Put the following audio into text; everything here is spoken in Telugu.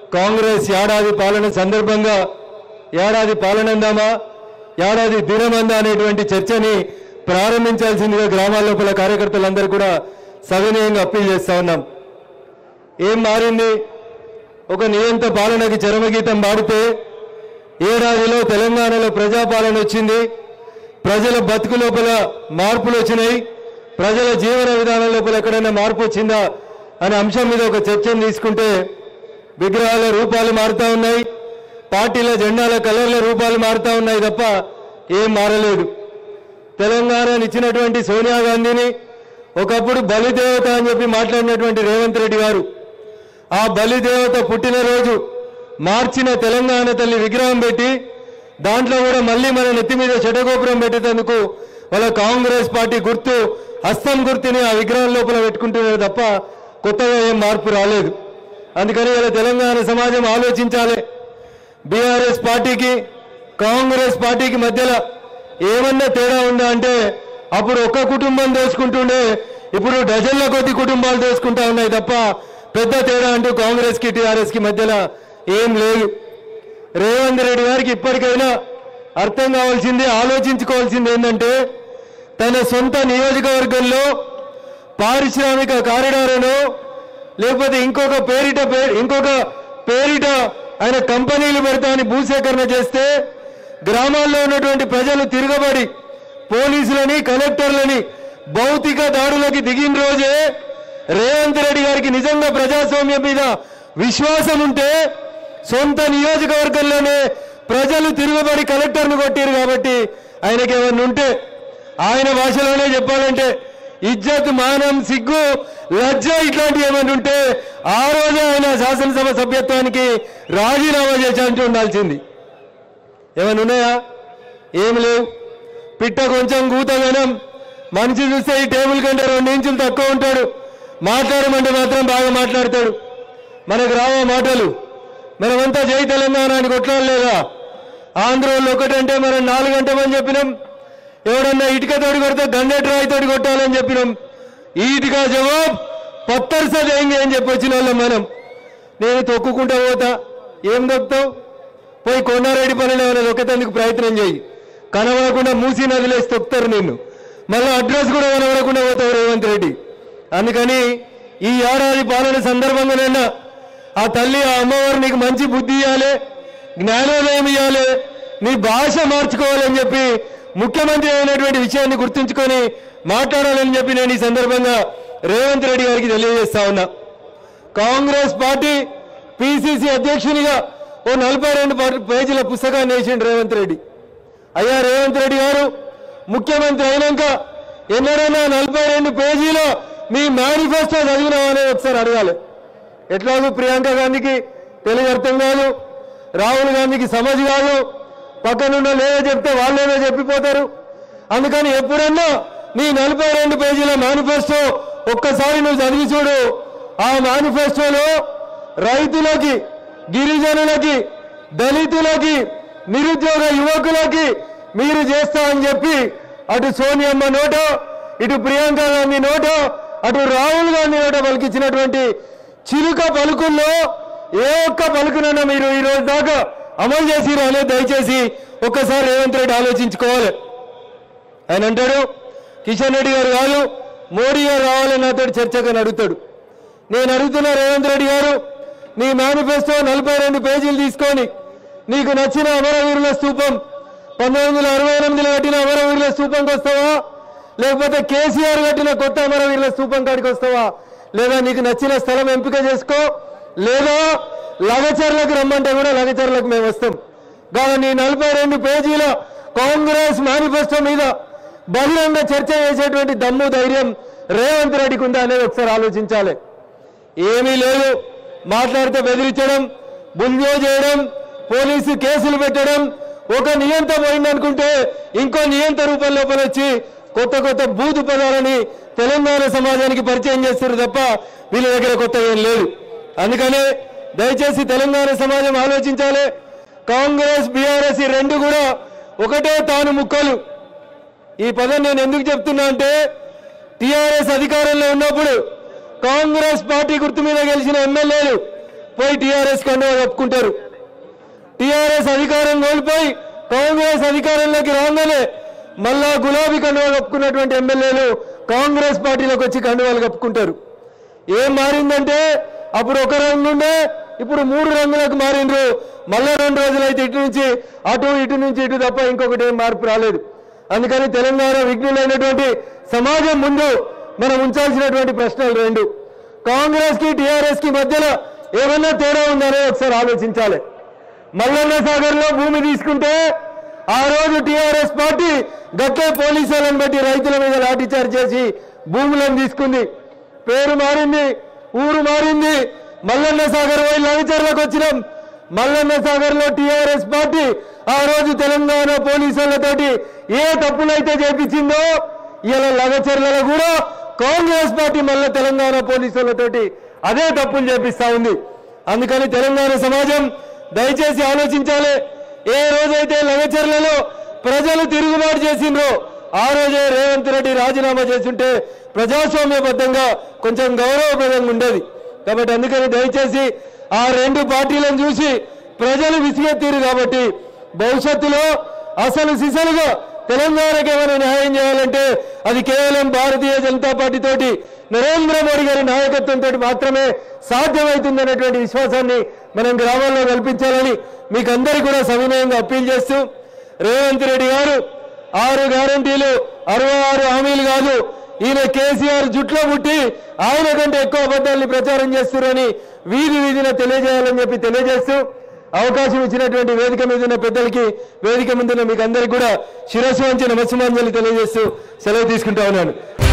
కాంగ్రెస్ ఏడాది పాలన సందర్భంగా ఏడాది పాలనందామా ఏడాది దినమందా అనేటువంటి చర్చని ప్రారంభించాల్సిందిగా గ్రామాల లోపల కార్యకర్తలందరూ కూడా సవినయంగా అప్పీల్ చేస్తా ఉన్నాం ఏం మారింది ఒక నియంత పాలనకి చరమగీతం పాడితే ఏడాదిలో తెలంగాణలో ప్రజాపాలన వచ్చింది ప్రజల బతుకు లోపల మార్పులు వచ్చినాయి ప్రజల జీవన విధానం లోపల ఎక్కడైనా మార్పు వచ్చిందా అనే అంశం మీద ఒక చర్చను తీసుకుంటే విగ్రహాల రూపాలు మారుతా ఉన్నాయి పార్టీల జెండాల కలర్ల రూపాలు మారుతా ఉన్నాయి తప్ప ఏం మారలేదు తెలంగాణని ఇచ్చినటువంటి సోనియా గాంధీని ఒకప్పుడు బలిదేవత అని చెప్పి మాట్లాడినటువంటి రేవంత్ రెడ్డి గారు ఆ బలిదేవత పుట్టినరోజు మార్చిన తెలంగాణ తల్లి విగ్రహం పెట్టి దాంట్లో కూడా మళ్ళీ మన నెత్తి మీద చెటగోపురం పెట్టేందుకు వాళ్ళ కాంగ్రెస్ పార్టీ గుర్తు హస్తం గుర్తుని ఆ విగ్రహం లోపల పెట్టుకుంటున్నారు తప్ప కొత్తగా ఏం మార్పు రాలేదు అందుకని ఇలా తెలంగాణ సమాజం ఆలోచించాలి బీఆర్ఎస్ పార్టీకి కాంగ్రెస్ పార్టీకి మధ్యలో ఏమన్నా తేడా ఉందా అంటే అప్పుడు ఒక్క కుటుంబం దోచుకుంటుండే ఇప్పుడు డజన్ల కొద్ది కుటుంబాలు దోచుకుంటా ఉన్నాయి తప్ప పెద్ద తేడా అంటూ కాంగ్రెస్ కి టీఆర్ఎస్ కి మధ్యలో ఏం లేదు రేవంత్ రెడ్డి గారికి ఇప్పటికైనా అర్థం కావాల్సింది ఆలోచించుకోవాల్సింది ఏంటంటే తన సొంత నియోజకవర్గంలో పారిశ్రామిక కారిడార్ను లేకపోతే ఇంకొక పేరిట పే- ఇంకొక పేరిట ఆయన కంపెనీలు పెడతా అని భూసేకరణ చేస్తే గ్రామాల్లో ఉన్నటువంటి ప్రజలు తిరగబడి పోలీసులని కలెక్టర్లని భౌతిక దాడులకి దిగిన రోజే రేవంత్ రెడ్డి గారికి నిజంగా ప్రజాస్వామ్యం మీద విశ్వాసం ఉంటే సొంత నియోజకవర్గంలోనే ప్రజలు తిరుగుబడి కలెక్టర్ను కొట్టారు కాబట్టి ఆయనకి ఏమన్నా ఉంటే ఆయన భాషలోనే చెప్పాలంటే ఇజ్జత్ మానం సిగ్గు లజ్జ ఇట్లాంటివి ఏమైనా ఉంటే ఆ రోజే ఆయన శాసనసభ సభ్యత్వానికి రాజీనామా చేసి అంటూ ఉండాల్సింది ఏమైనా ఉన్నాయా ఏం లేవు పిట్ట కొంచెం కూతగనం మనిషి చూస్తే ఈ టేబుల్ కంటే రెండు ఇంచులు తక్కువ ఉంటాడు మాట్లాడమంటే మాత్రం బాగా మాట్లాడతాడు మనకు రావా మాటలు మనమంతా జై తెలంగాణ అని కొట్లాడలేదా ఆంధ్రోళ్ళు ఒకటంటే మనం నాలుగు గంటమని చెప్పినాం ఎవడన్నా ఇటుక తోడి కొడితే గండెట్ రాయి తోడి కొట్టాలని చెప్పినాం ఈ ఇటుక జవాబ్ పత్తర్ సే దేంగే అని చెప్పి వచ్చిన వాళ్ళం మనం నేను తొక్కుకుంటా పోతా ఏం దొక్కుతావు పోయి కొండారెడ్డి పనులు ఏమైనా దొక్కేందుకు ప్రయత్నం చేయి కనబడకుండా మూసి నదిలేసి తొక్కుతారు నిన్ను మళ్ళీ అడ్రస్ కూడా కనబడకుండా పోతావు రేవంత్ రెడ్డి అందుకని ఈ ఏడాది పాలన సందర్భంగానైనా ఆ తల్లి ఆ అమ్మవారు నీకు మంచి బుద్ధి ఇవ్వాలి జ్ఞానోదయం ఇవ్వాలి నీ భాష మార్చుకోవాలని చెప్పి ముఖ్యమంత్రి అయినటువంటి విషయాన్ని గుర్తుంచుకొని మాట్లాడాలని చెప్పి నేను ఈ సందర్భంగా రేవంత్ రెడ్డి గారికి తెలియజేస్తా ఉన్నా కాంగ్రెస్ పార్టీ పిసిసి అధ్యక్షునిగా ఓ నలభై రెండు పా- పేజీల పుస్తకాన్ని వేసిండు రేవంత్ రెడ్డి అయ్యా రేవంత్ రెడ్డి గారు ముఖ్యమంత్రి అయినాక ఎన్నడైనా నలభై రెండు పేజీలో మీ మేనిఫెస్టో చదివినామని ఒకసారి అడగాలి ఎట్లాగో ప్రియాంక గాంధీకి తెలుగు అర్థం కాదు రాహుల్ గాంధీకి సమజ్ కాదు పక్కనున్న లేదో చెప్తే వాళ్ళేదో చెప్పిపోతారు అందుకని ఎప్పుడన్నా నీ నలభై రెండు పేజీల మేనిఫెస్టో ఒక్కసారి నువ్వు చదివి చూడు ఆ మేనిఫెస్టోలో రైతులకి గిరిజనులకి దళితులకి నిరుద్యోగ యువకులకి మీరు చేస్తా అని చెప్పి అటు సోనియమ్మ నోటో ఇటు ప్రియాంక గాంధీ నోటో అటు రాహుల్ గాంధీ నోటో పలికిచ్చినటువంటి చిలుక పలుకుల్లో ఏ ఒక్క పలుకునైనా మీరు ఈ రోజు దాకా అమలు చేసి రాలే దయచేసి ఒక్కసారి రేవంత్ రెడ్డి ఆలోచించుకోవాలి ఆయన అంటాడు కిషన్ రెడ్డి గారు కాదు మోడీ గారు రావాలని నాతో చర్చకు అని అడుగుతాడు నేను అడుగుతున్నా రేవంత్ రెడ్డి గారు నీ మేనిఫెస్టో నలభై రెండు పేజీలు తీసుకొని నీకు నచ్చిన అమరవీరుల స్తూపం పంతొమ్మిది వందల అరవై ఎనిమిదిలో కట్టిన అమరవీరుల స్తూపంకి వస్తావా లేకపోతే కేసీఆర్ కట్టిన కొత్త అమరవీరుల స్తూపం కాడికి వస్తావా లేదా నీకు నచ్చిన స్థలం ఎంపిక చేసుకో లేదా లగచర్లకు రమ్మంటే కూడా లగచర్లకు మేము వస్తాం కాదు నీ నలభై రెండు పేజీల కాంగ్రెస్ మేనిఫెస్టో మీద బహిరంగ చర్చ చేసేటువంటి దమ్ము ధైర్యం రేవంత్ రెడ్డికి ఉందా అనేది ఒకసారి ఆలోచించాలి ఏమీ లేదు మాట్లాడితే బెదిరించడం బుల్జో చేయడం పోలీసు కేసులు పెట్టడం ఒక నియంత పోయిందనుకుంటే ఇంకో నియంత రూపం లోపల వచ్చి కొత్త కొత్త బూతు పదాలని తెలంగాణ సమాజానికి పరిచయం చేస్తారు తప్ప వీళ్ళ దగ్గర కొత్త ఏం లేదు అందుకనే దయచేసి తెలంగాణ సమాజం ఆలోచించాలి కాంగ్రెస్ బీఆర్ఎస్ ఈ రెండు కూడా ఒకటే తాను ముక్కలు ఈ పదం నేను ఎందుకు చెప్తున్నా అంటే టిఆర్ఎస్ అధికారంలో ఉన్నప్పుడు కాంగ్రెస్ పార్టీ గుర్తు మీద గెలిచిన ఎమ్మెల్యేలు పోయి టీఆర్ఎస్ కండువా కప్పుకుంటారు టీఆర్ఎస్ అధికారం కోల్పోయి కాంగ్రెస్ అధికారంలోకి రాగానే మళ్ళా గులాబీ కండువా కప్పుకున్నటువంటి ఎమ్మెల్యేలు కాంగ్రెస్ పార్టీలోకి వచ్చి కండువాలు కప్పుకుంటారు ఏం మారిందంటే అప్పుడు ఒక రంగు ఉండే ఇప్పుడు మూడు రంగులకు మారిండ్రు మళ్ళా రెండు రోజులైతే ఇటు నుంచి అటు ఇటు నుంచి ఇటు తప్ప ఇంకొకటి ఏం మార్పు రాలేదు అందుకని తెలంగాణ విఘ్నులైనటువంటి సమాజం ముందు మనం ఉంచాల్సినటువంటి ప్రశ్నలు రెండు కాంగ్రెస్ కి టిఆర్ఎస్ కి మధ్యలో ఏమన్నా తేడా ఉందనే ఒకసారి ఆలోచించాలి మల్లన్న సాగర్ లో భూమి తీసుకుంటే ఆ రోజు టిఆర్ఎస్ పార్టీ గట్టే పోలీసులను బట్టి రైతుల మీద లాఠీచార్జ్ చేసి భూములను తీసుకుంది పేరు మారింది ఊరు మారింది మల్లన్న సాగర్ పోయి లవిచర్లకు వచ్చినాం మల్లన్న సాగర్ లో టిఆర్ఎస్ పార్టీ ఆ రోజు తెలంగాణ పోలీసులతోటి ఏ తప్పులైతే చేపించిందో ఇలా లగచర్లలో కూడా కాంగ్రెస్ పార్టీ మళ్ళీ తెలంగాణ పోలీసులతోటి అదే తప్పులు చేపిస్తా ఉంది అందుకని తెలంగాణ సమాజం దయచేసి ఆలోచించాలి ఏ రోజైతే లగచర్లలో ప్రజలు తిరుగుబాటు చేసిండ్రో ఆ రోజే రేవంత్ రెడ్డి రాజీనామా చేస్తుంటే ప్రజాస్వామ్యబద్ధంగా కొంచెం గౌరవప్రదంగా ఉండేది కాబట్టి అందుకని దయచేసి ఆ రెండు పార్టీలను చూసి ప్రజలు విసిగెత్తిరు కాబట్టి భవిష్యత్తులో అసలు సిసలుగా తెలంగాణకి ఏమైనా న్యాయం చేయాలంటే అది కేవలం భారతీయ జనతా పార్టీ తోటి నరేంద్ర మోడీ గారి నాయకత్వంతో మాత్రమే సాధ్యమవుతుందనేటువంటి విశ్వాసాన్ని మనం గ్రామాల్లో కల్పించాలని మీకు అందరికీ కూడా సవినయంగా అప్పీల్ చేస్తూ రేవంత్ రెడ్డి గారు ఆరు గ్యారంటీలు అరవై ఆరు హామీలు కాదు ఈయన కేసీఆర్ జుట్లో పుట్టి ఆయన కంటే ఎక్కువ అబద్ధాన్ని ప్రచారం చేస్తున్నారని వీధి వీధిన తెలియజేయాలని చెప్పి తెలియజేస్తూ అవకాశం ఇచ్చినటువంటి వేదిక మీద ఉన్న పెద్దలకి వేదిక ముందున్న మీకు అందరికీ కూడా శిరస్సు వంచి నమస్సుమాంజలి తెలియజేస్తూ సెలవు తీసుకుంటా ఉన్నాను